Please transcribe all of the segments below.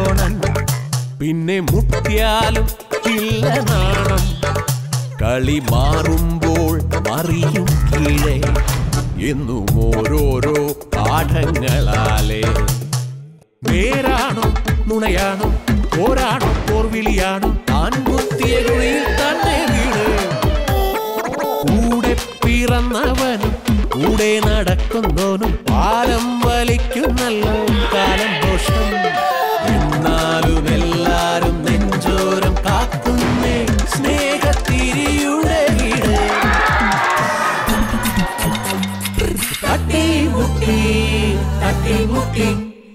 ദ്രോണൻ പിന്നെ മുട്ടിയാലും ഇല്ല നാണം കളി മാറുമ്പോൾ മറിയും കീഴേ എന്നും ഓരോരോ പാഠങ്ങളാലേ നേരാണോ നുണയാണോ പോരാണോ പോർവിളിയാണോ താൻ കുത്തിയ കുഴിയിൽ തന്നെ വീട് കൂടെ പിറന്നവനും കൂടെ നടക്കുന്നവനും പാലം വലിക്കുന്നല്ലോ കാലം ദോഷം എന്നാലും എല്ലാരും നെഞ്ചോരം കാക്കുന്നേ സ്നേഹത്തിരിയുടെ വീട് തട്ടിമുട്ടി തട്ടിമുട്ടി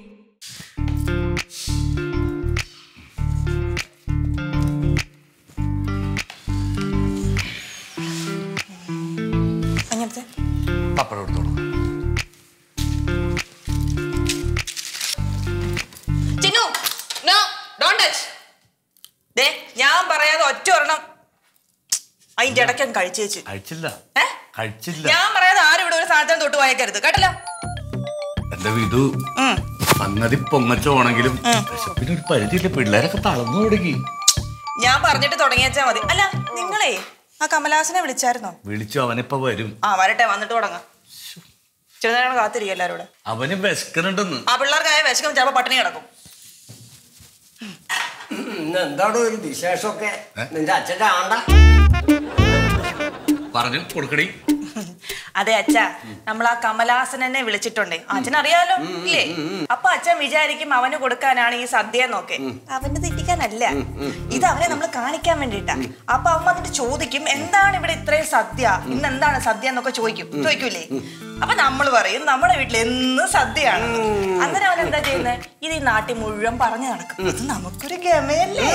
അങ്ങനത്തെ പപ്പടം എടുത്തോളൂ ചിന്നു നോ ഡോൺ ടച്ച് ദേ ഞാൻ പറയാതെ ഒറ്റ ഒരെണ്ണം അതിന്റെ ഇടയ്ക്ക് കഴിച്ചേച്ച് കഴിച്ചില്ല ഏ? കഴിച്ചില്ല ഞാൻ പറയാതെ ആരും ഇവിടെ ഒരു സാധനം തൊട്ട് വായിക്കരുത് കേട്ടല്ലോ എന്റെ വിധു ഉം. സംഗതി പൊങ്ങച്ചോണെങ്കിലും വിശപ്പിന് ഒരു പരിധിയില്ല പിള്ളേരൊക്കെ തളർന്നു തുടങ്ങി ഞാൻ പറഞ്ഞിട്ട് തുടങ്ങിയച്ചാ മതി അല്ല നിങ്ങളേ ആ കമലാസനെ വിളിച്ചായിരുന്നോ വിളിച്ചു അവനിപ്പോ വരും ആ വരട്ടെ വന്നിട്ട് തുടങ്ങാം ചില നേരം കാത്തിരിക്കും എല്ലാവരും കൂടെ അവന് വിശക്കനുണ്ടെന്ന് ആ പിള്ളേർക്കായ വിശക്കും ചിലപ്പോ പട്ടിണി കിടക്കും ഇന്ന് എന്താണ് ഒരു വിശേഷമൊക്കെ നിന്റെ അച്ഛന്റെ ആണ്ട പറഞ്ഞു കൊടുക്കടി അതെ അച്ഛ നമ്മൾ ആ കമലാസനെ വിളിച്ചിട്ടുണ്ടേ അച്ഛൻ അറിയാലോ ഇല്ലേ അപ്പൊ അച്ഛൻ വിചാരിക്കും അവന് കൊടുക്കാനാണ് ഈ സദ്യ എന്നൊക്കെ അവന് തെറ്റിക്കാനല്ല ഇത് അവനെ നമ്മൾ കാണിക്കാൻ വേണ്ടിട്ടാ അപ്പൊ അവൻ വന്നിട്ട് ചോദിക്കും എന്താണ് ഇവിടെ ഇത്രയും സദ്യ ഇന്ന് എന്താണ് സദ്യ എന്നൊക്കെ ചോദിക്കും ചോദിക്കൂലേ അപ്പൊ നമ്മൾ പറയും നമ്മുടെ വീട്ടിൽ എന്നും സദ്യയാണ് അന്നേരം അവൻ എന്താ ചെയ്യുന്നത് ഇത് ഈ നാട്ടിൽ മുഴുവൻ പറഞ്ഞു നടക്കും അത് നമുക്കൊരു ഗമയല്ലേ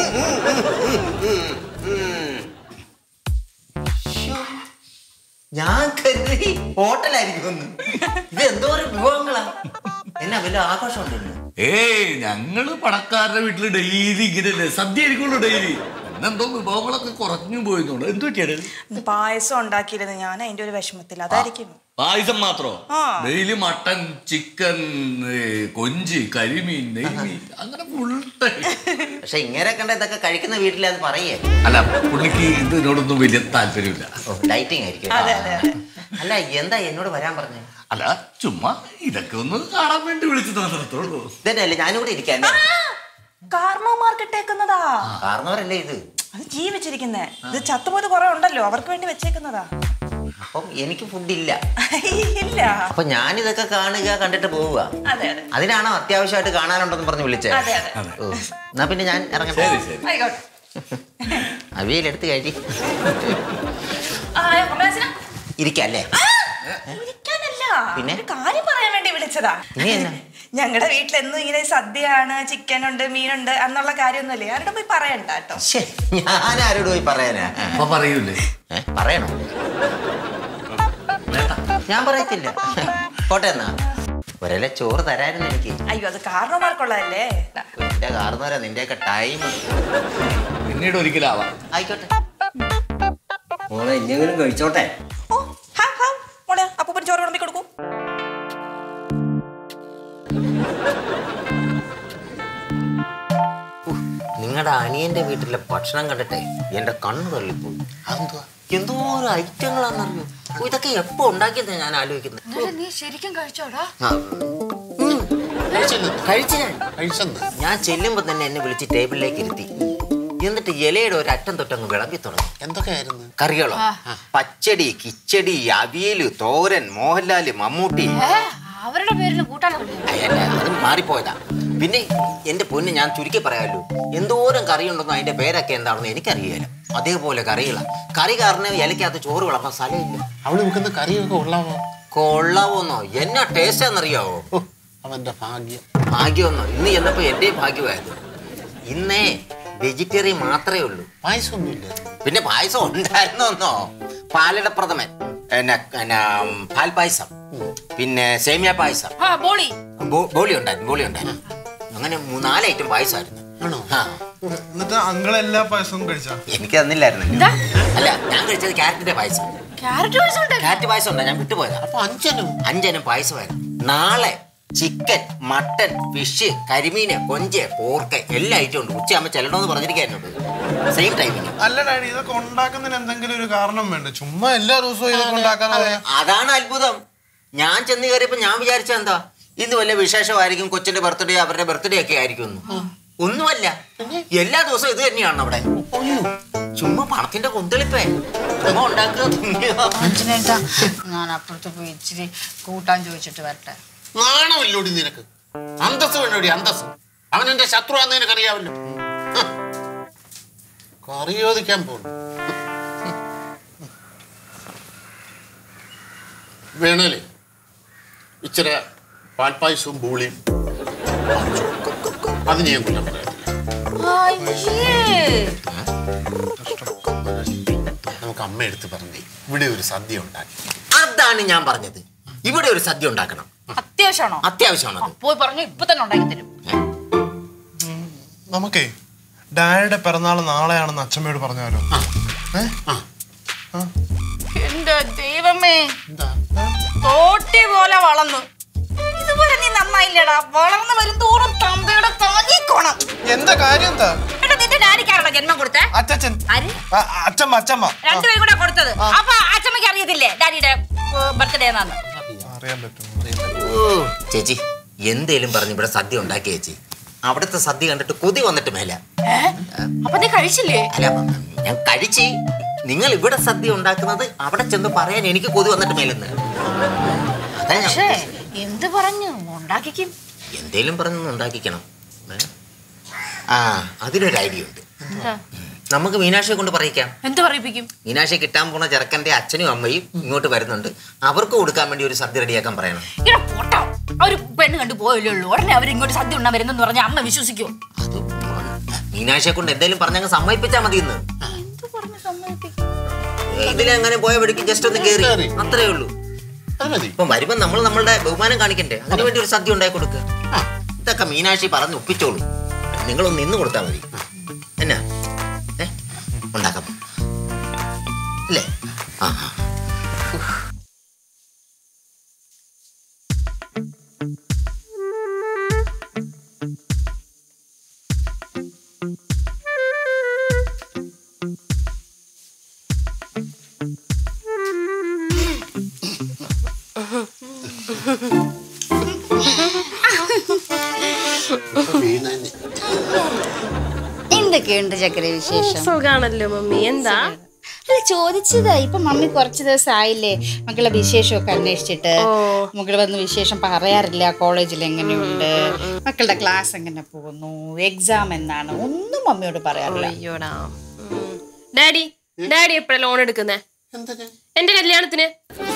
ഞാൻ കരുതി ഹോട്ടലായിരിക്കും ഇത് എന്തോ ഒരു വിഭവങ്ങളാ എന്നാ വല്ല ആഘോഷം ഉണ്ടെന്ന് ഏയ് ഞങ്ങള് പണക്കാരുടെ വീട്ടില് ഡെയിലി ഇങ്ങനെയല്ലേ സദ്യ ആയിരിക്കുള്ളൂ ഡെയിലി എന്നെന്തോ വിഭവങ്ങളൊക്കെ കുറഞ്ഞു പോയിരുന്നുണ്ട് എന്ത് പറ്റിയത് പായസം ഉണ്ടാക്കിയിരുന്നു ഞാൻ അതിന്റെ ഒരു വിഷമത്തിൽ അതായിരിക്കും പായസം മാത്രോ ആ. ഡെയിലി മട്ടൻ ചിക്കൻ ഏ, കൊഞ്ച് കരിമീൻ നെയ്മീൻ അങ്ങനെ ഫുൾ ടൈം പക്ഷെ ഇങ്ങനെ കണ്ട ഇതൊക്കെ കഴിക്കുന്ന വീട്ടിൽ അത് പറയേ അല്ല പുള്ളിക്ക് ഇതിനോടൊന്നും വലിയ താല്പര്യമില്ല ഓ ഡൈറ്റിംഗ് ആയിരിക്കും അതെ, അതെ, അതെ. അല്ല എന്താ എന്നോട് വരാൻ പറഞ്ഞു അല്ല ചുമ്മാ ഇതൊക്കെ ഒന്ന് കാണാൻ വേണ്ടി വിളിച്ചു തന്നിടത്തോളൂ ഇതന്നെയല്ലേ ഞാനും കൂടെ ഇരിക്കാൻ കാർണോമാർക്ക് ഇട്ടേക്കുന്നതാ കാരണവരല്ലേ ഇത് അത് ജീവിച്ചിരിക്കുന്നേ ഇത് ചത്തുപോയത് കുറെ ഉണ്ടല്ലോ അവർക്ക് വേണ്ടി വെച്ചേക്കുന്നതാ അപ്പം എനിക്ക് ഫുഡില്ല ഇല്ല അപ്പൊ ഞാനിതൊക്കെ കാണുക കണ്ടിട്ട് പോവുക അതെ അതെ അതിനാണോ അത്യാവശ്യമായിട്ട് കാണാനുണ്ടെന്ന് പറഞ്ഞ് വിളിച്ചേ അതെ അതെ ഓ എന്നാ പിന്നെ ഞാൻ ഇറങ്ങട്ടെ ശരി ശരി ആയിക്കോട്ടെ അവിയലെടുത്ത് കഴി ആ കമലാസന ഇരിക്കല്ലേ വിളിക്കാനല്ല പിന്നെ? ഒരു കാര്യം പറയാൻ വേണ്ടി വിളിച്ചതാ ഇനി എന്നാ? ഞങ്ങളുടെ വീട്ടിലെന്നും ഇങ്ങനെ സദ്യയാണ് ചിക്കൻ ഉണ്ട് മീനുണ്ട് എന്നുള്ള കാര്യമൊന്നുമില്ലേ ആരുടെ പോയി പറയണ്ട കേട്ടോ ശ്ശേ, ഞാൻ ആരോട് പോയി പറയാനാ അപ്പൊ പറയൂലേ ഏ, പറയണോ ഞാൻ പറയത്തില്ല പോട്ടെ എന്നാ ഒരല ചോറ് തരായിരുന്നു എനിക്ക് അയ്യോ അത് കാരണവന്മാർക്കുള്ളതല്ലേ എന്റെ കാർന്നവരാ നിന്റെയൊക്കെ ടൈം പിന്നീട് ഒരിക്കലാവാം ആയിക്കോട്ടെ മോളെ എന്തെങ്കിലും കഴിച്ചോട്ടെ ഓ ഹാ ഹാ മോളെ അപ്പൂപ്പൻ ചോറ് വിളമ്പി കൊടുക്കൂ നിങ്ങളുടെ അനിയന്റെ വീട്ടിലെ ഭക്ഷണം കണ്ടിട്ടെ എന്റെ കണ്ണ് തള്ളിപ്പോയി അതെന്തുവാ എന്തോ ഒരു ഐറ്റങ്ങളാണെന്നറിയോ ഓ, ഇതൊക്കെ എപ്പോ ഉണ്ടാക്കിയെന്നാ ഞാൻ ആലോചിക്കുന്നത് എന്നിട്ട് നീ ശരിക്കും കഴിച്ചോടാ ആ, ഉം. കഴിച്ചു ഞാൻ ഞാൻ ചെല്ലുമ്പോ തന്നെ എന്നെ വിളിച്ച് ടേബിളിലേക്ക് ഇരുത്തി എന്നിട്ട് ഇലയുടെ ഒരു അറ്റം തൊട്ടങ്ങ് വിളമ്പി തുടങ്ങി എന്തൊക്കെയായിരുന്നു കറികളോ പച്ചടി കിച്ചടി അവിയല് തോരൻ മോഹൻലാല് മമ്മൂട്ടി ഏ അവരുടെ പേരിൽ കൂട്ടാനല്ലേ അയ്യല്ല അത് മാറിപ്പോയതാ പിന്നെ എന്റെ പൊന്ന് ഞാൻ ചുരുക്കി പറയാമല്ലോ എന്തോരം കറിയുണ്ടെന്നോ അതിന്റെ പേരൊക്കെ എന്താണെന്ന് എനിക്കറിയില്ല അതേപോലെ കറികളാ കറി കാരണം ഇലക്കകത്ത് ചോറ് വിളമ്പാൻ സ്ഥലമില്ല അവള് വെക്കുന്ന കറിയൊക്കെ ഉള്ളാവോ കൊള്ളാവോന്നോ എന്നാ ടേസ്റ്റ് ആണെന്നറിയാവോ ഓ അവന്റെ ഭാഗ്യം ഭാഗ്യമൊന്നോ ഇന്ന് ചെന്നപ്പോ എന്റെ ഭാഗ്യമായത് ഇന്നേ വെജിറ്റേറിയൻ മാത്രമേ ഉള്ളൂ പായസമൊന്നുമില്ല പിന്നെ പായസം ഉണ്ടായിരുന്നോ പാലട പ്രഥമൻ എന്നാ എന്നാ പാൽ പായസം പിന്നെ സേമിയ പായസം ആ ബോളി ബോ- ബോളി ഉണ്ടായിരുന്നു ബോളി ഉണ്ടായിരുന്നു അങ്ങനെ മൂന്നാല് ഐറ്റം പായസമായിരുന്നു ആണോ ആ എന്നിട്ട് അങ്കിൾ എല്ലാ പായസവും കഴിച്ചാ എനിക്ക് തന്നില്ലായിരുന്നല്ലോ അല്ല ഞാൻ കഴിച്ചത് ക്യാരറ്റിന്റെ പായസം ക്യാരറ്റ് പായസം ഉണ്ട് ക്യാരറ്റ് പായസം ഉണ്ടാ ഞാൻ വിട്ടുപോയതാ അപ്പൊ അഞ്ചനും അഞ്ചനം പായസമായിരുന്നു നാളെ ചിക്കൻ മട്ടൻ ഫിഷ് കരിമീന് കൊഞ്ച് പോർക്ക് എല്ലാ ഐറ്റം ഉണ്ട് ഉച്ചയാകുമ്പോൾ ചെല്ലണമെന്ന് പറഞ്ഞിരിക്കാനുണ്ട് സെയിം ടൈമിന് അല്ല ഡാഡി ഇതൊക്കെ ഉണ്ടാക്കുന്നതിന് എന്തെങ്കിലും ഒരു കാരണം വേണ്ട ചുമ്മാ എല്ലാ ദിവസവും ഇതൊക്കെ ഉണ്ടാക്കാതെ പോയാ അതാണ് അത്ഭുതം ഞാൻ ചെന്ന് കയറിയപ്പോ ഞാൻ വിചാരിച്ച എന്താ ഇന്ന് വല്ല വിശേഷമായിരിക്കും കൊച്ചിന്റെ ബർത്ത്ഡേ അവരുടെ ബർത്ത്ഡേ ഒക്കെ ആയിരിക്കും എന്ന്. ഒന്നുമല്ല എല്ലാ ദിവസവും ഇത് തന്നെയാണ് അവിടെ ചുമ്മാ പണത്തിന്റെ കൊന്തളിപ്പേ ചുമ്മാ ഉണ്ടാക്കുക തിന്നുക. അച്ഛനേട്ടാ ഞാൻ അപ്പുറത്ത് പോയി ഇച്ചിരി കൂട്ടാൻ ചോദിച്ചിട്ട് വരട്ടെ നാണമില്ലോടി നിനക്ക് അന്തസ് വേണ്ടോടി അന്തസ് അവൻ എന്റെ ശത്രുവാന്ന് നിനക്കറിയാവല്ലോ ഹ്. കറി ചോദിക്കാൻ പോകുന്നു വേണേലേ ഇച്ചിരി പാൽപ്പായസവും ബൂളിയും അതിന് ഞാൻ കുറ്റം പറയത്തില്ല നമുക്ക് അമ്മ എടുത്ത് പറഞ്ഞേ ഇവിടെ ഒരു സദ്യ ഉണ്ടാക്കി അതാണ് ഞാൻ പറഞ്ഞത് ഇവിടെ ഒരു സദ്യ ഉണ്ടാക്കണം അത്യാവശ്യമാണോ അത്യാവശ്യമാണത് പോയി പറഞ്ഞു ഇപ്പൊ തന്നെ ഉണ്ടാക്കി തരും നമുക്കേ ഡാഡിയുടെ പിറന്നാൾ നാളെയാണെന്ന് അച്ഛമ്മയോട് പറഞ്ഞാലോ ഏ? എന്റെ ദൈവമേ എന്താ തോട്ടി പോലെ വളർന്നു ഇതുപോലെ നീ നന്നായില്ലടാ വളർന്നു വരും തോറും തന്തയുടെ താങ്ങിക്കോണം എന്താ കാര്യം എന്താ എടാ നിന്റെ ഡാഡിക്കാണോ ജന്മം കൊടുത്തേ അച്ഛൻ ആര് അച്ഛമ്മ അച്ഛമ്മ ആ, രണ്ടുപേരും കൂടെ കൊടുത്തത് അപ്പൊ അച്ഛമ്മയ്ക്ക് അറിയത്തില്ലേ ഡാഡിയുടെ ബർത്ത്ഡേ എന്നാന്ന് അറിയാൻ പറ്റും ഓ ചേച്ചി എന്തേലും പറഞ്ഞ് ഇവിടെ സദ്യ ഉണ്ടാക്കി ചേച്ചി അവിടുത്തെ സദ്യ കണ്ടിട്ട് കൊതി വന്നിട്ട് മേല അപ്പൊ നീ കഴിച്ചില്ലേ അല്ല ഞാൻ കഴിച്ച് നിങ്ങൾ ഇവിടെ സദ്യ ഉണ്ടാക്കുന്നത് അവിടെ ചെന്ന് പറയാൻ എനിക്ക് കൊതി വന്നിട്ട് മേലെന്ന് അതാ ഞാൻ പക്ഷേ എന്ത് പറഞ്ഞു ഉണ്ടാക്കിക്കും എന്തേലും പറഞ്ഞൊന്ന് ഉണ്ടാക്കിക്കണം ഏ? ആ അതിനൊരു ഐഡിയ ഉണ്ട് നമുക്ക് മീനാക്ഷിയെ കൊണ്ട് പറയിക്കാം എന്ത് പറയിപ്പിക്കും മീനാക്ഷി കിട്ടാൻ പോണ ചെറുക്കന്റെ അച്ഛനും അമ്മയും ഇങ്ങോട്ട് വരുന്നുണ്ട് അവർക്ക് കൊടുക്കാൻ വേണ്ടി ഒരു സദ്യ റെഡിയാക്കാൻ പറയണം ഇവിടെ പോട്ടോ അവര് പെണ്ണ് കണ്ടു പോയല്ലേ ഉള്ളൂ ഉടനെ അവർ ഇങ്ങോട്ട് സദ്യ ഉണ്ടാ വരുന്നെന്ന് പറഞ്ഞ അമ്മ വിശ്വസിക്കുമോ അത് മീനാക്ഷിയെ കൊണ്ട് എന്തെങ്കിലും പറഞ്ഞങ്ങ് സമ്മതിപ്പിച്ചാ മതി ഇന്ന് എന്ത് പറഞ്ഞു സമ്മതിപ്പിക്കും ഇതിലെങ്ങനെ പോയ വഴിക്ക് ജസ്റ്റ് ഒന്ന് കേറി കേറി. അത്രേ ഉള്ളൂ അത് മതി ഇപ്പം വരുമ്പോ നമ്മൾ നമ്മളുടെ ബഹുമാനം കാണിക്കണ്ടേ അതിനു വേണ്ടി ഒരു സദ്യ ഉണ്ടാക്കി കൊടുക്കുക ആ, ഇതൊക്കെ മീനാക്ഷി പറഞ്ഞ് ഒപ്പിച്ചോളൂ നിങ്ങളൊന്ന് നിന്ന് കൊടുത്താൽ മതി എന്നാ ഏ ഉണ്ടാക്കാം അല്ലേ ആ ആ. വീണേനെ. എന്തൊക്കെയുണ്ട് ചക്കര വിശേഷം സുഖാണല്ലോ മമ്മി എന്താ അല്ല ചോദിച്ചതാ ഇപ്പൊ മമ്മി കുറച്ച് ദിവസം ആയില്ലേ മക്കളെ വിശേഷമൊക്കെ അന്വേഷിച്ചിട്ട് മക്കള് വന്ന് വിശേഷം പറയാറില്ല കോളേജിൽ എങ്ങനെയുണ്ട് മക്കളുടെ ക്ലാസ് എങ്ങനെ പോകുന്നു എക്സാം എന്നാണ് ഒന്നും മമ്മിയോട് പറയാറില്ല അയ്യോടാ ഉം. ഡാഡി ഡാഡി എപ്പോഴാ ലോൺ എടുക്കുന്നേ എന്തിന്? എന്റെ കല്യാണത്തിന്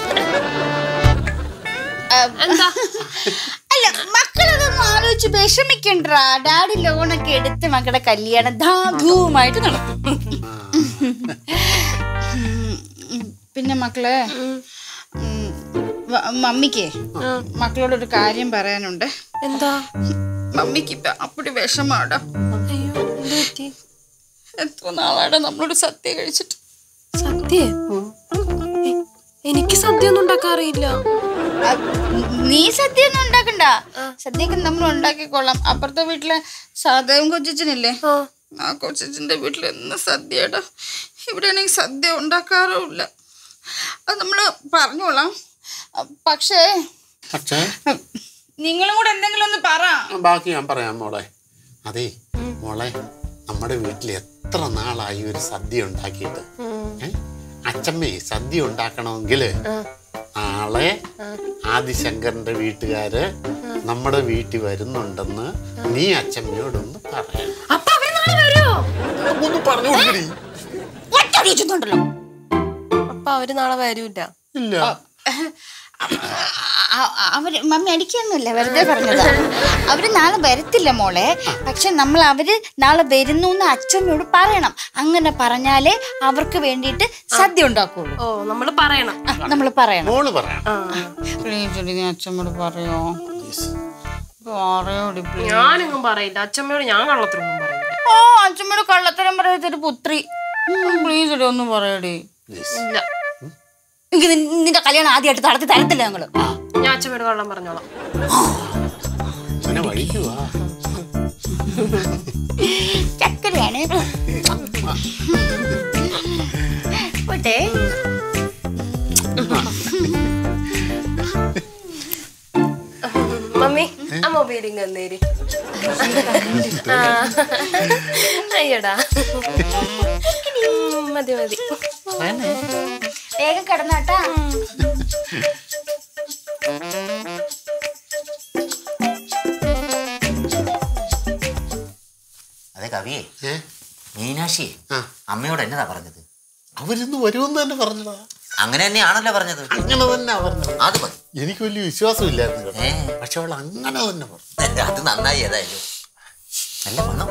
എന്താ അല്ല മക്കളതൊന്നും ആലോചിച്ച് വിഷമിക്കണ്ടാ ഡാഡി ലോണൊക്കെ എടുത്ത് മക്കളുടെ കല്യാണം ധാധൂമായിട്ട് നടത്തും ഉം, പിന്നെ മക്കളെ ഉം, വ- മമ്മിക്ക് മക്കളോടൊരു കാര്യം പറയാനുണ്ട് എന്താ മമ്മിക്ക് ഇപ്പൊ അപ്പടി വിഷമാടാ അയ്യോ എന്ത് പറ്റി എത്ര നാളാടാ നമ്മളോട് സത്യം കഴിച്ചിട്ട് സദ്യ എ- എനിക്ക് സദ്യ ഒന്നും ഉണ്ടാക്കാൻ അറിയില്ല ആ, നീ സദ്യ ഒന്നും ഉണ്ടാക്കണ്ട സദ്യക്ക് നമ്മൾ ഉണ്ടാക്കിക്കോളാം അപ്പുറത്തെ വീട്ടിലെ സാധകം കൊച്ചിച്ചനില്ലേ ആ കൊച്ചിച്ചന്റെ വീട്ടിൽ എന്ന് സദ്യയുടെ ഇവിടെ ആണെങ്കിൽ സദ്യ ഉണ്ടാക്കാറുമില്ല അത് നമ്മൾ പറഞ്ഞോളാം ആ, പക്ഷേ പക്ഷേ നിങ്ങളും കൂടെ എന്തെങ്കിലും ഒന്ന് പറ ബാക്കി ഞാൻ പറയാം മോളെ അതെ മോളെ നമ്മുടെ വീട്ടിൽ എത്ര നാളായി ഒരു സദ്യ ഉണ്ടാക്കിയിട്ട് ഏ? അച്ചമ്മേ സദ്യ ഉണ്ടാക്കണമെങ്കിൽ നാളെ ആദിശങ്കറിന്റെ വീട്ടുകാര് നമ്മുടെ വീട്ടിൽ വരുന്നുണ്ടെന്ന് നീ അച്ചമ്മയോടൊന്ന് പറയാം അപ്പൊ അവര് നാളെ വരുമോ ഒന്ന് പറഞ്ഞു കൊടുക്കടി ഒറ്റ അടിച്ചുണ്ടല്ലോ അപ്പൊ അവര് നാളെ വരൂല ഇല്ല അവര് മമ്മി അടിക്കൊന്നുമില്ല വെറുതെ പറഞ്ഞതാ അവര് നാളെ വരത്തില്ല മോളെ പക്ഷെ നമ്മൾ അവര് നാളെ വരുന്നു എന്ന് അച്ഛമ്മയോട് പറയണം അങ്ങനെ പറഞ്ഞാലേ അവർക്ക് വേണ്ടിയിട്ട് സദ്യ ഉണ്ടാക്കുള്ളൂ ഓ നമ്മള് പറയണം നമ്മൾ പറയണം മോള് പറയാം പ്ലീസ് നീ അച്ഛമ്മയോട് പറയോ പറയോടി please. ഞാനൊന്നും പറയില്ല അച്ഛമ്മയോട് ഞാൻ കള്ളത്തിലൊന്നും പറയില്ല ഓ അച്ഛമ്മയോട് കള്ളത്തരം പറയത്തൊരു പുത്രി പ്ലീസ് ഇടി ഒന്ന് പറയടി ഇല്ല എനിക്ക് നിൻ- നിന്റെ കല്യാണം ആദ്യമായിട്ട് നടത്തി തരത്തില്ല ഞങ്ങള് ഞാൻ അച്ഛമ്മയോട് കള്ളം പറഞ്ഞോളാം ചക്കരയാണ് പോട്ടെ മമ്മി ആ മൊബൈലിങ് വന്നേര് ആ. അയ്യടാ ഉം, മതി മതി വേഗം കിടന്നാട്ടാ അതെ കവിയെ ഏ മീനാക്ഷിയെ ആ. അമ്മയോട് എന്നതാ പറഞ്ഞത് അവരിന്ന് വരുമെന്ന് തന്നെ പറഞ്ഞതാ അങ്ങനെ തന്നെയാണല്ലോ പറഞ്ഞത് അങ്ങനെ തന്നെ പറഞ്ഞത് അത് മതി എനിക്ക് വലിയ വിശ്വാസമില്ലായിരുന്നു കേട്ടോ ഏ പക്ഷെ അവൾ അങ്ങനെ തന്നെ പറഞ്ഞു അത് നന്നായി ഏതായാലും നല്ല മണം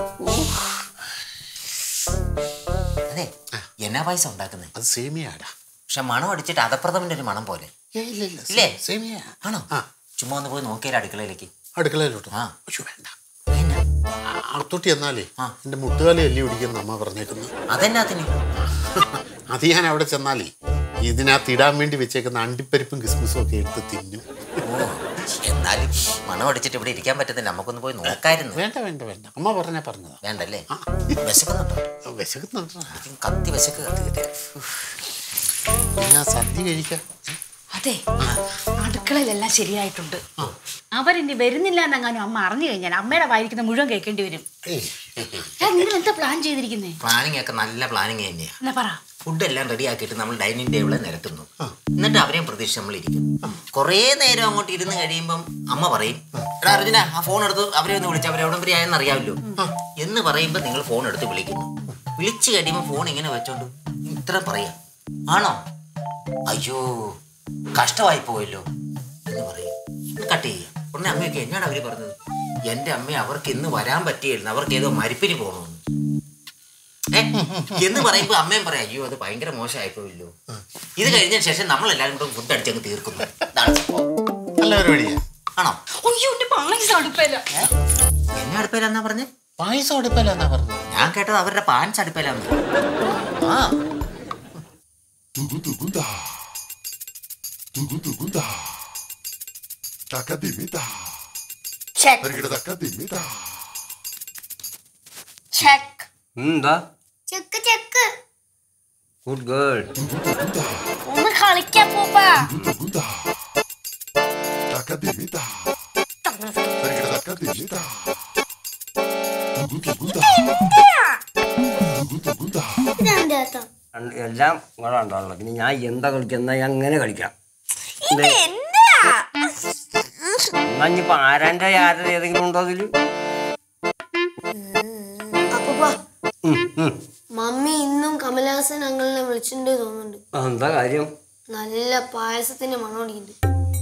അതെ എന്നാ പായസം ഉണ്ടാക്കുന്നത് അത് സേമിയാടാ പക്ഷെ മണം അടിച്ചിട്ട് അതപ്രഥമന്റെ ഒരു മണം പോലെ ഏ, ഇല്ല ഇല്ല ഇല്ലേ? സേമിയ ആണോ ആ ചുമ്മാ ഒന്ന് പോയി നോക്കിയാലോ അടുക്കളയിലേക്ക് അടുക്കളയിലോട്ട് ആ. അയ്യോ വേണ്ട എന്നാ? അകത്തോട്ടി എന്നാലേ ആ. എന്റെ മുട്ടുകാലി എല്ലി പിടിക്കുന്ന അമ്മ പറഞ്ഞേക്കുന്നത് അതെന്നാത്തിന് അത് ഞാൻ അവിടെ ചെന്നാലേ ഇതിനകത്ത് ഇടാൻ വേണ്ടി വെച്ചേക്കുന്ന അണ്ടിപ്പരിപ്പും കിസ്മിസും ഒക്കെ എടുത്ത് തിന്നും ഓ എന്നാലും മണം അടിച്ചിട്ട് ഇവിടെ ഇരിക്കാൻ പറ്റത്തില്ല നമുക്കൊന്ന് പോയി നോക്കായിരുന്നു വേണ്ട വേണ്ട വേണ്ട അമ്മ പറഞ്ഞാ പറഞ്ഞതാ വേണ്ടല്ലേ വിശക്കുന്നുണ്ടോ വിശക്കുന്നുണ്ടോ എനിക്കും കത്തി വിശക്ക് കത്തി കത്തി ഞാൻ സദ്യ കഴിക്കാം അതെ അടുക്കളയിലെല്ലാം ശരിയായിട്ടുണ്ട് അവരിനി വരുന്നില്ല എന്നെങ്ങാനും അമ്മ അറിഞ്ഞു കഴിഞ്ഞാൽ അമ്മയുടെ വായിരിക്കുന്ന മുഴുവൻ കേൾക്കേണ്ടി വരും ഏയ്. നിങ്ങൾ എന്താ പ്ലാൻ ചെയ്തിരിക്കുന്നേ പ്ലാനിങ് ഒക്കെ നല്ല പ്ലാനിങ് തന്നെയാ എന്നാ പറ ഫുഡ് എല്ലാം റെഡി ആക്കിയിട്ട് നമ്മൾ ഡൈനിങ് ടേബിളിൽ നിരത്തുന്നു എന്നിട്ട് അവരെയും പ്രതീക്ഷ നമ്മൾ ഇരിക്കും കുറേ നേരം അങ്ങോട്ട് ഇരുന്ന് കഴിയുമ്പം അമ്മ പറയും എടാ അർജുന ആ ഫോൺ എടുത്ത് അവരെ ഒന്ന് വിളിച്ച് അവരെ എവിടം വരെ ആയെന്ന് അറിയാമല്ലോ എന്ന് പറയുമ്പോൾ നിങ്ങൾ ഫോൺ എടുത്ത് വിളിക്കുന്നു വിളിച്ചു കഴിയുമ്പോൾ ഫോൺ ഇങ്ങനെ വെച്ചോണ്ട് ഇത്ര പറയാം ആണോ അയ്യോ കഷ്ടമായി പോയല്ലോ എന്ന് പറയും കട്ട് ചെയ്യാം ഉടനെ അമ്മയൊക്കെ എന്നാണ് അവര് പറഞ്ഞത് എന്റെ അമ്മ അവർക്ക് ഇന്ന് വരാൻ പറ്റിയായിരുന്നു അവർക്ക് ഏതോ മരിപ്പിന് പോകണമെന്ന് ഏ? എന്ന് പറയുമ്പോ അമ്മയും പറയാം അയ്യോ അത് ഭയങ്കര മോശമായിപ്പോയില്ലോ ഇത് കഴിഞ്ഞ ശേഷം നമ്മൾ എല്ലാവരും കൂടെ ഫുഡ് അടിച്ചങ്ങ് തീർക്കുന്നു ഇതാണ് സംഭവം. നല്ല പരിപാടിയാ ആണോ അയ്യോ എന്റെ പായസം അടുപ്പല്ല എന്നെ അടുപ്പയിലാന്നാ പറഞ്ഞേ പായസം അടുപ്പല്ല എന്നാ പറഞ്ഞത് ഞാൻ കേട്ടത് അവരുടെ പാൻസ് അടുപ്പയിലാന്ന് ആ Tugutugunda. Tugutugunda. Takadimita. ചെക്ക് Pergida takadimita. ചെക്ക് എന്താ ചെക്ക് ചെക്ക് ഗുഡ് ഗേൾ Tugutugunda. ഒന്ന് കളിക്കാൻ പോപ്പാ Tugutugunda. Takadimita. Pergida takadimita. Tugutugunda. Tugutugunda. ഇതെന്താ എല്ലാം നിങ്ങളുണ്ടാവുള്ളൂ പിന്നെ ഞാൻ എന്താ കളിക്കുന്ന ഞാൻ അങ്ങനെ കളിക്കാം എന്നാ ഇനിയിപ്പോ ആരാന്റെ ആരുടെ ഏതെങ്കിലും ഉണ്ടോ അതില് അപ്പൂപ്പ മമ്മി ഇന്നും കമലഹാസൻ അങ്ങളിനെ വിളിച്ചിട്ടുണ്ട് തോന്നുന്നുണ്ട് ആ, എന്താ കാര്യം നല്ല പായസത്തിന്റെ മണം അടിക്കുന്നുണ്ട്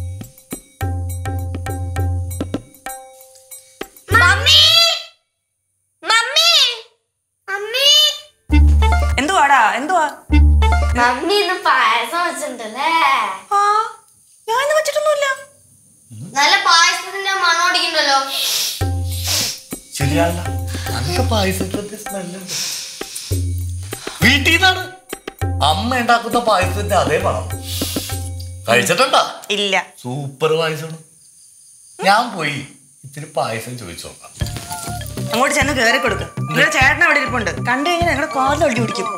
എന്തുവാടാ എന്തുവാ മമ്മി ഇന്ന് പായസം വെച്ചിട്ടുണ്ടല്ലേ ആ ഞാൻ ഇന്ന് വെച്ചിട്ടൊന്നുമില്ല നല്ല പായസത്തിന്റെ മണം അടിക്കണ്ടല്ലോ ശരിയല്ല നല്ല പായസത്തിന്റെ സ്മെല്ലുണ്ട് വീട്ടിൽ നിന്നാണ് അമ്മ ഉണ്ടാക്കുന്ന പായസത്തിന്റെ അതേ മണം കഴിച്ചിട്ടുണ്ടാ ഇല്ല സൂപ്പർ പായസമാണ് ഞാൻ പോയി ഇത്തിരി പായസം ചോദിച്ചു നോക്കാം അങ്ങോട്ട് ചെന്ന് കയറി കൊടുക്ക നിങ്ങളുടെ ചേട്ടൻ അവിടെ ഇരിപ്പുണ്ട് കണ്ടു കഴിഞ്ഞാൽ നിങ്ങളുടെ കാലിൽ ഒഴുകി പിടിക്കും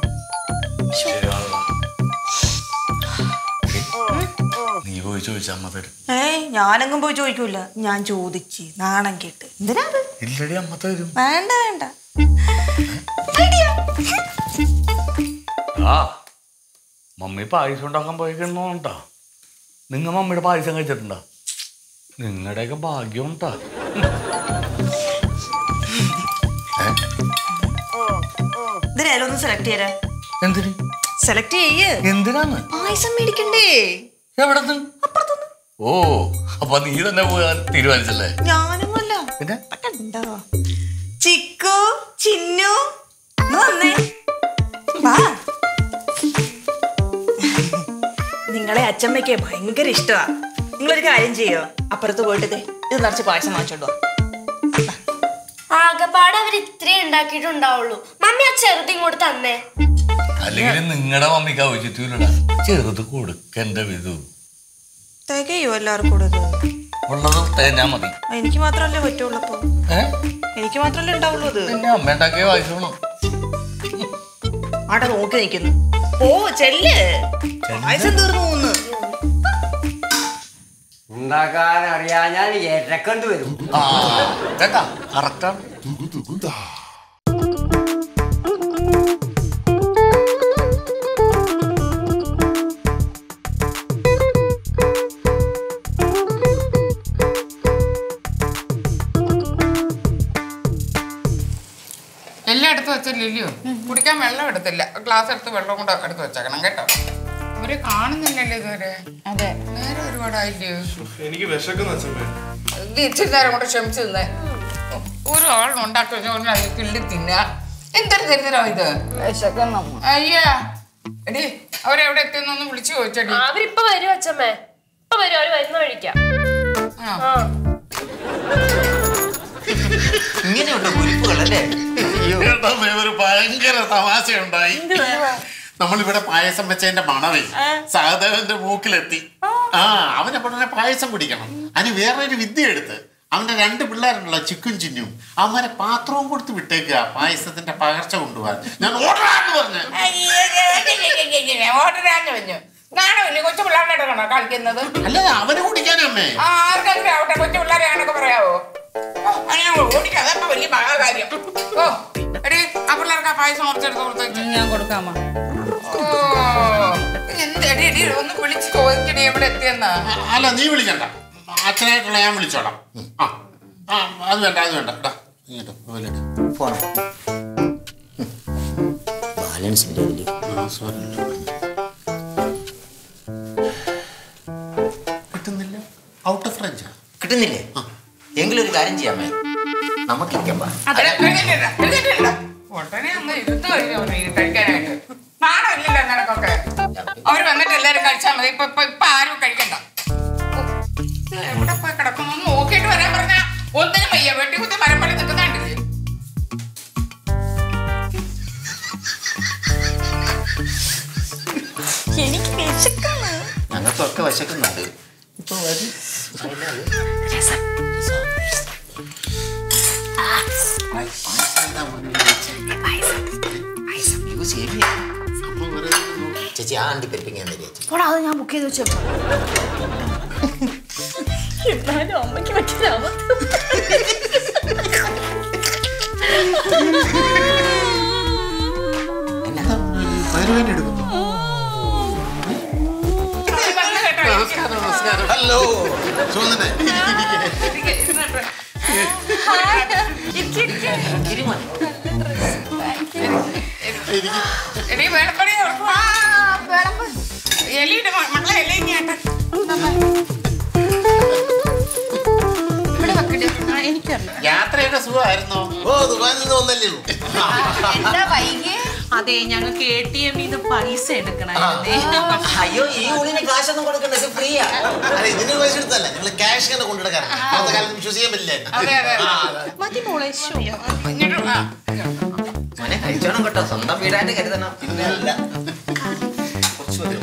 നീ പോയി ചോദിച്ചാ അമ്മ തരും ഏയ് ഞാനെങ്ങും പോയി ചോദിക്കൂല ഞാൻ ചോദിച്ച് നാണം കേട്ട് എന്തിനാ അത് ഇല്ലടി അമ്മ തരും വേണ്ട വേണ്ട ആ മമ്മി പായസം ഉണ്ടാക്കാൻ പോയിക്കണോണ്ടാ നിങ്ങ മമ്മിയുടെ പായസം കഴിച്ചിട്ടുണ്ടോ നിങ്ങളുടെയൊക്കെ ഭാഗ്യം ഉണ്ടാ ഇതിലേലും ഒന്ന് സെലക്ട് ചെയ്യരാ എന്തിന് സെലക്ട് ചെയ്യ് എന്തിനാന്ന് പായസം മേടിക്കണ്ടേ എവിടെ ഓ അപ്പൊ നീ തന്നെ പോകാൻ തീരുമാനിച്ചല്ലേ ഞാനൊന്നുമല്ല പിന്നെ കണ്ടോ ചിക്കു ചിന്നു ഒന്ന് വന്നേ വാ നിങ്ങളെ അച്ചമ്മയ്ക്ക് ഭയങ്കര ഇഷ്ടമാ നിങ്ങളൊരു കാര്യം ചെയ്യോ അപ്പുറത്ത് പോയിട്ട് ദേ ഇത് നിറച്ച് പായസം വാങ്ങിച്ചോണ്ടോ ആകെപ്പാടെ അവർ ഇത്രയും ഉണ്ടാക്കിയിട്ടുണ്ടാവുള്ളൂ മമ്മി ആ ചെറുത് ഇങ്ങോട്ട് തന്നേ അല്ലെങ്കിൽ നിങ്ങളുടെ മമ്മിക്ക് ഔചിത്യമില്ലടാ ചെറുത് കൊടുക്കണ്ട വിധു തികയോ എല്ലാവർക്കും കൂടെ ഇത് ഉള്ളത് തേഞ്ഞാ മതി ആ, എനിക്ക് മാത്രമല്ലേ പറ്റുള്ളൂ അപ്പൊ ഏ എനിക്ക് മാത്രമല്ലേ ഉണ്ടാവുള്ളൂ അത് പിന്നെ അമ്മ ഉണ്ടാക്കിയ പായസമാണ് ആടെ നോക്കി നിൽക്കുന്നു ഓ ചെല്ല് പായസം തീർന്നു പോന്ന് ഉണ്ടാക്കാൻ അറിയാഞ്ഞാൽ ഇരക്കൊണ്ട് വരും ആ കേട്ടാ കറക്റ്റാണ് എല്ലാം എടുത്ത് വെച്ചില്ലല്ലോ കുടിക്കാൻ വെള്ളം എടുത്തില്ല ഗ്ലാസ് എടുത്ത് വെള്ളം കൂടെ എടുത്ത് വെച്ചേക്കണം കേട്ടോ ഇവരെ കാണുന്നില്ലല്ലോ ഇതുവരെ അതെ നേരെ ഒരുപാടായില്ലയോ എനിക്ക് വിശക്കുന്ന അച്ഛമ്മേ ഇത് ഇച്ചിരി നേരം കൊണ്ട് ക്ഷമിച്ചു നിന്നേ ഒരാളുണ്ടാക്കി വെച്ചാൽ അത് കിള്ളി തിന്ന എന്തൊരു ദരിദ്രോ ഇത് വിശക്കണം അയ്യാ എടി അവരെവിടെ എത്തിയെന്നൊന്ന് വിളിച്ചു ചോദിച്ചടി അവരിപ്പൊ വരും അച്ഛമ്മേ ഇപ്പൊ വരും അവര് വരുന്ന വഴിക്കാം ആ ഇങ്ങനെയുണ്ട് കുരിപ്പുകളല്ലേ കേട്ടോ, മേ, ഒരു ഭയങ്കര തമാശയുണ്ടായി നമ്മളിവിടെ പായസം വെച്ചതിന്റെ മണവേ സഹദേവന്റെ മൂക്കിലെത്തി ആ അവൻ എപ്പോഴെ പായസം കുടിക്കണം അതിന് വേറൊരു വിദ്യ എടുത്ത് അവന്റെ രണ്ട് പിള്ളേരുണ്ടല്ലോ ചിക്കും ചിന്നും അവന്മാരെ പാത്രവും കൊടുത്ത് വിട്ടേക്കുക പായസത്തിന്റെ പകർച്ച കൊണ്ടുപോകാൻ ഞാൻ ഓടാന്ന് പറഞ്ഞു ഓട്ടരാന്ന് പറഞ്ഞു നാണമില്ലേ കൊച്ചു പിള്ളേരുടെ കണോ കളിക്കുന്നത് അല്ല അവന് കുടിക്കാനമ്മേ ആ, ആർക്കെങ്കിലും ആവട്ടെ കൊച്ചു പിള്ളേരെ ആണൊക്കെ പറയാവോ ഓ, അങ്ങനെ ഓടിക്കാം അതപ്പോ വലിയ മഹാകാര്യം ഓ എടി ആ പിള്ളേർക്ക് ആ പായസം കുറച്ചെടുത്ത് കൊടുത്തേക്ക് ഞാൻ കൊടുക്കാമോ ഓ എന്ത് എടി എടി ഒന്ന് വിളിച്ച് ചോദിക്കണേ എവിടെ എത്തിയെന്നാ അല്ല നീ വിളിക്കണ്ട അച്ഛനായിട്ടുള്ള ഞാൻ വിളിച്ചോളാം ഉം, ആ ആ അത് വേണ്ട അത് വേണ്ട എടാ, ഇങ്ങോട്ട് മൊബൈൽ എടു. ഫോൺ ബാലൻസ് ഇല്ല ഇതില്. ആ, sorry. കിട്ടുന്നില്ല ഔട്ട് ഓഫ് റേഞ്ച് കിട്ടുന്നില്ലേ എങ്കിലും ഒരു കാര്യം ചെയ്യാമേ നമുക്ക് ഇരിക്കാം വാ. ഉടനെ ഒന്ന് ഇരുന്ന് കഴിഞ്ഞു അവന് ഇത് കഴിക്കാനായിട്ട് നാണമില്ലല്ലോ നിനക്കൊക്കെ അവര് വന്നിട്ട് എല്ലാരും കഴിച്ചാൽ മതി ഇപ്പൊ ഇപ്പൊ ഇപ്പൊ ആരും കഴിക്കണ്ട ഓ, ഇത് എവിടെ പോയി കിടക്കുന്നു ഒന്ന് നോക്കിയിട്ട് വരാൻ പറഞ്ഞ ഒന്നിനും വയ്യ വെട്ടി കുത്തി മരം പോലെ നിൽക്കുന്നുണ്ടില്ലേ എനിക്ക് വിശക്കുന്നു ഞങ്ങൾക്കൊക്കെ വശക്കുന്നുണ്ട് ഇപ്പൊ വരും ചേച്ചി ആ അണ്ടിപ്പരിപ്പിക്കാൻ ചേച്ചി പോടാ അത് ഞാൻ ബുക്ക് ചെയ്ത് വെച്ചേക്കാം എന്നാലും അമ്മയ്ക്ക് പറ്റില്ല വയറുവേദന എടുക്കുന്നു നമസ്കാരം നമസ്കാരം ഹലോ സുഖന്നെ എടീ വേളപ്പടി എലിയുടെ മക്കളെ എലി ഇങ്ങോട്ട് യാത്രയൊക്കെ സുഖമായിരുന്നോ ഓ ദുബായിൽ നിന്ന് വന്നല്ലേ ഉള്ളൂ. എന്താ വൈകി അതെ ഞങ്ങൾക്ക് എ ടി എമ്മിൽ നിന്ന് പൈസ എടുക്കണമായിരുന്നേ അയ്യോ ഈ ഊണിന് കാശൊന്നും കൊടുക്കണ്ട ഇത് ഫ്രീയാ അല്ല ഇതിന് പൈസ എടുത്തല്ല ഞങ്ങള് ക്യാഷ് ഇങ്ങനെ കൊണ്ടെടുക്കാൻ അന്നത്തെ കാലത്ത് വിശ്വസിക്കാൻ പറ്റില്ല എന്നെ. അതെ അതെ ആ, അതെ. മതി മോളെ ശോ. ഇങ്ങോട്ട് വാ. മോനെ കഴിച്ചോണം കേട്ടോ സ്വന്തം വീടായിട്ട് കരുതണം പിന്നെ അല്ല കുറച്ച് മതി.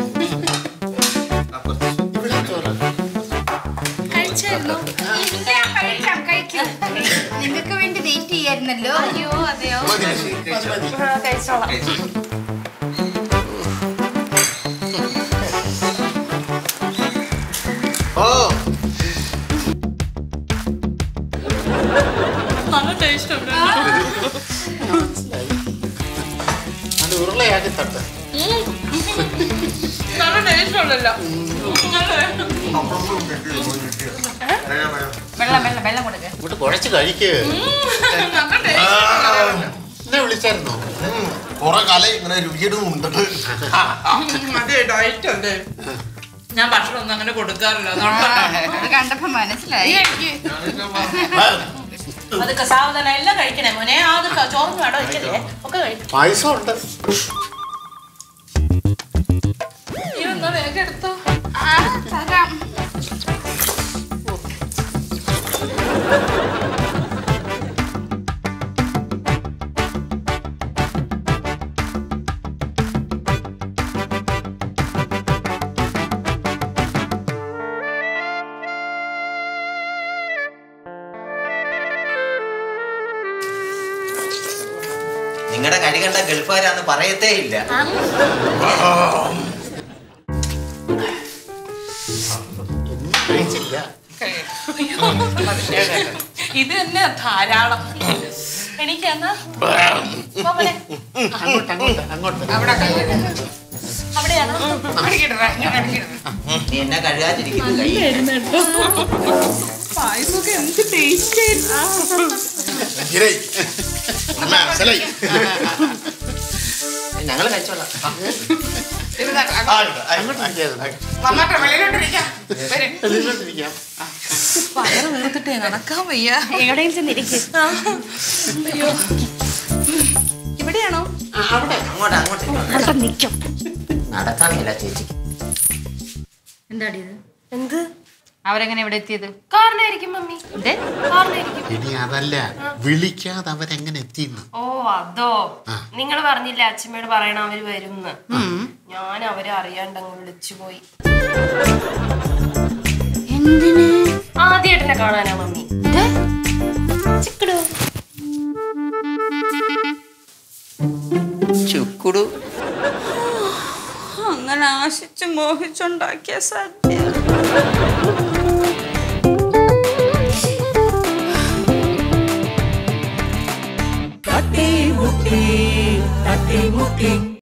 ഇവിടെ ചോറ്. കഴിച്ചായിരുന്നോ ഇല്ല കഴിക്കാം കഴിക്കാം നിങ്ങൾക്ക് വേണ്ടി വെയിറ്റ് ചെയ്യായിരുന്നല്ലോ അയ്യോ അതെയോ മതി, മതി, മതി. ആ, കഴിച്ചോളാം ഓ നല്ല ടേസ്റ്റ് ഉണ്ട് അത് ഉരുളയാക്കി തട്ട് നല്ല ടേസ്റ്റ് ഉണ്ടല്ലോ വെള്ളം വെള്ളം വെള്ളം കൊടുക്ക ഇങ്ങോട്ട് കുഴച്ച് കഴിക്ക് നല്ല taste ഉണ്ട്. എന്നെ വിളിച്ചായിരുന്നോ കുറെ കാലം ഇങ്ങനെ രുചിയുടെ ഉണ്ട് മതി ഡയറ്റ് അല്ലേ ഞാൻ ഭക്ഷണം ഒന്നും അങ്ങനെ കൊടുക്കാറില്ല അതുകൊണ്ടാണ്. അത് കണ്ടപ്പോ മനസ്സിലായി ഈ എനിക്ക് അതൊക്കെ സാവധാനം എല്ലാം കഴിക്കണേ മോനെ അതൊക്കെ ചോറൊന്നും വേണ്ട വെക്കല്ലേ ഒക്കെ കഴിക്കും പായസം ഉണ്ട് ഇതൊന്ന് വേഗം എടുത്തോ ആ തരാം നിങ്ങളുടെ കരി കണ്ട ഗൾഫുകാരാന്ന് പറയത്തേ ഇല്ല ഇത് തന്നെ ധാരാളം എനിക്ക് എന്നാ പോകണേ. അങ്ങോട്ട് അങ്ങോട്ട് അങ്ങോട്ട് അവിടെ കഴുകണം. അവിടെയാണോ അടിക്കിടടാ, ഇങ്ങോട്ട് അടിക്കിടടാ. നീ എന്നെ കഴുകാതിരിക്കുന്നു കൈ പായസമൊക്കെ എന്ത് ടേസ്റ്റ് മനസ്സിലായി ഞങ്ങൾ കഴിച്ചോളാം വന്നിട്ട് വെളിയിലോട്ടിരിക്കാം വരെ വെളിയിലോട്ടിരിക്കാം. പയറ് വീർത്തിട്ടേ നടക്കാൻ വയ്യ എവിടെയും ചെന്നിരിക്കും അയ്യോ ഇവിടെയാണോ അവിടെ അങ്ങോട്ട് അങ്ങോട്ട് അവിടെ നിൽക്കും നടക്കാനില്ല ചേച്ചി എന്താടി ഇത് എന്ത് അവരെങ്ങനെ ഇവിടെ എത്തിയത് കാറിനായിരിക്കും മമ്മി എന്തേ കാറിനായിരിക്കും ഇനി അതല്ല വിളിക്കാതെ അവരെങ്ങനെ എത്തിയെന്ന് ഓ അതോ നിങ്ങൾ പറഞ്ഞില്ല അച്ഛമ്മയോട് പറയണം അവര് വരുന്ന് ഞാൻ അവരെ അറിയാണ്ട് അങ്ങ് വിളിച്ചു പോയി എന്തിന് ആദ്യമായിട്ടെന്നെ കാണാനാ മമ്മി ചിക്കടോ ചുക്കുടു അങ്ങനെ ആശിച്ച് മോഹിച്ചുണ്ടാക്കിയ സദ്യ തട്ടി മുട്ടി തട്ടി മുട്ടി